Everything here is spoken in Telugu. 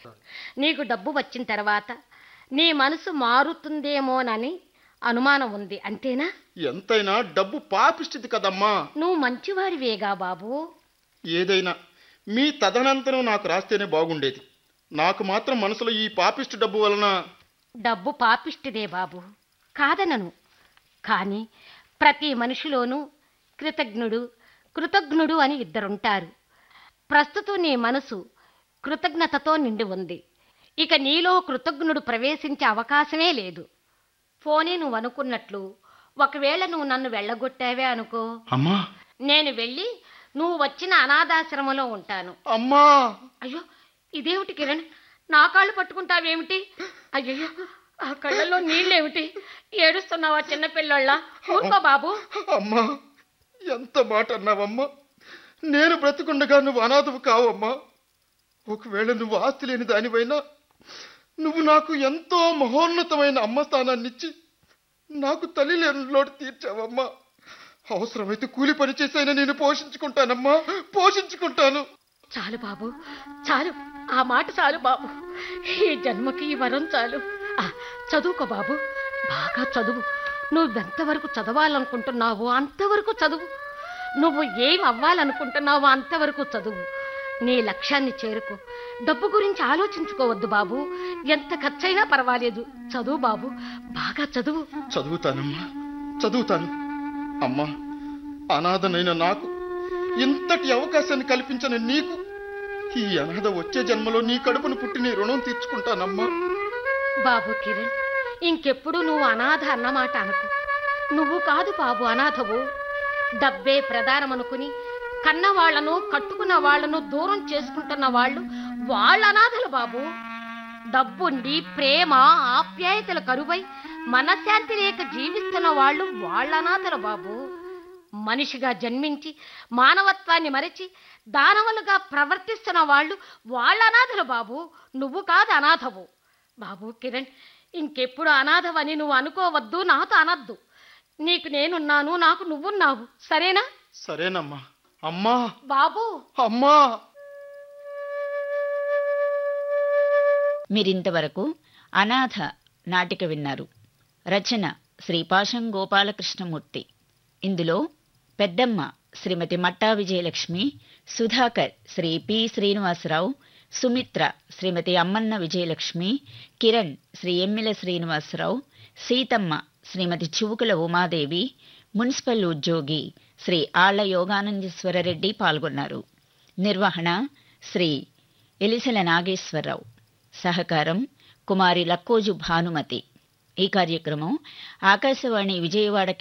నీకు డబ్బు వచ్చిన తర్వాత నీ మనసు మారుతుందేమోనని అనుమానం ఉంది అంతేనా ఎంతైనా డబ్బు పాపిష్టిది కదమ్మా నువ్వు మంచివాడివేగా బాబు ఏదైనా మీ తదనంతరం నాకు రాస్తేనే బాగుండేది నాకు మాత్రం మనసులో ఈ పాపిష్టి డబ్బు వలన డబ్బు పాపిష్టిదే బాబు కాదనను కానీ ప్రతి మనిషిలోనూ కృతజ్ఞుడు కృతజ్ఞుడు అని ఇద్దరుంటారు ప్రస్తుతం నీ మనసు కృతజ్ఞతతో నిండి ఉంది ఇక నీలో కృతజ్ఞుడు ప్రవేశించే అవకాశమే లేదు పోనీ నువ్వు అనుకున్నట్లు ఒకవేళ నువ్వు నన్ను వెళ్ళగొట్టావే అనుకో అమ్మా నేను వెళ్ళి నువ్వు వచ్చిన అనాథాశ్రమంలో ఉంటాను అమ్మా అయ్యో ఇదేమిటి కిరణ్ నా కాళ్ళు పట్టుకుంటావేమిటి అయ్యో ఆ కళ్ళల్లో నీళ్ళేమిటి ఏడుస్తున్నావా చిన్నపిల్లళ్ళ ఊరుకో బాబు అమ్మా ఎంత మాట అన్నావమ్మా నేను బ్రతుకుండగా నువ్వు అనాథవు కావమ్మా ఒకవేళ నువ్వు ఆస్తి లేని దానివైనా నువ్వు నాకు ఎంతో మహోన్నతమైన అమ్మ స్థానాన్ని ఇచ్చి నాకు తల్లి లేని లోటు తీర్చావమ్మా అవసరమైతే కూలి పని చేసైనా నేను పోషించుకుంటానమ్మా పోషించుకుంటాను చాలు బాబు చాలు ఆ మాట చాలు బాబు ఈ జన్మకి ఈ వరం చాలు ఆ, చదువుకో బాబు బాగా చదువు నువ్వెంతవరకు చదవాలనుకుంటున్నావో అంతవరకు చదువు నువ్వు ఏం అవ్వాలనుకుంటున్నావో అంతవరకు చదువు నీ లక్ష్యాన్ని చేరుకో డబ్బు గురించి ఆలోచించుకోవద్దు బాబు ఎంత ఖర్చైనా పర్వాలేదు చదువు బాబు బాగా చదువు చదువుతానమ్మా చదువుతాను అమ్మా అనాథనైన నాకు ఇంతటి అవకాశాన్ని కల్పించిన నీకు ఈ అనాథ వచ్చే జన్మలో నీ కడుపును పుట్టి నీ రుణం తీర్చుకుంటానమ్మా బాబు కిరణ్ ఇంకెప్పుడు నువ్వు అనాథ అన్నమాట అనుకో నువ్వు కాదు బాబు అనాథవు డబ్బే ప్రధానమనుకుని కన్న వాళ్లను కట్టుకున్న వాళ్లను దూరం చేసుకుంటున్న వాళ్ళు వాళ్ళ అనాథలు బాబు డబ్బుండి ప్రేమ ఆప్యాయతల కరువై మనశ్శాంతి లేక జీవిస్తున్న వాళ్ళు వాళ్ళ అనాథలు బాబు మనిషిగా జన్మించి మానవత్వాన్ని మరచి దానవులుగా ప్రవర్తిస్తున్న వాళ్ళు వాళ్ళ అనాథలు బాబు నువ్వు కాదు అనాథవు బాబు కిరణ్ ఇంకెప్పుడు అనాథవని నువ్వు అనుకోవద్దు నాతో అనద్దు నీకు నేనున్నాను నాకు నువ్వున్నావు సరేనా సరేనమ్మా అమ్మా బాబు అమ్మా మీరింతవరకు అనాథ నాటిక విన్నారు రచన శ్రీ పాశం గోపాలకృష్ణమూర్తి ఇందులో పెద్దమ్మ శ్రీమతి మట్టా విజయలక్ష్మి సుధాకర్ శ్రీ పి శ్రీనివాసరావు సుమిత్ర శ్రీమతి అమ్మన్న విజయలక్ష్మి కిరణ్ శ్రీ ఎమ్మిల శ్రీనివాసరావు సీతమ్మ శ్రీమతి చివుకుల ఉమాదేవి మున్సిపల్ ఉద్యోగి శ్రీ ఆళ్ల యోగానందేశ్వరరెడ్డి పాల్గొన్నారు నిర్వహణ శ్రీ ఎలిసెల నాగేశ్వరరావు సహకారం కుమారి లక్కోజు భానుమతి ఈ కార్యక్రమం ఆకాశవాణి విజయవాడ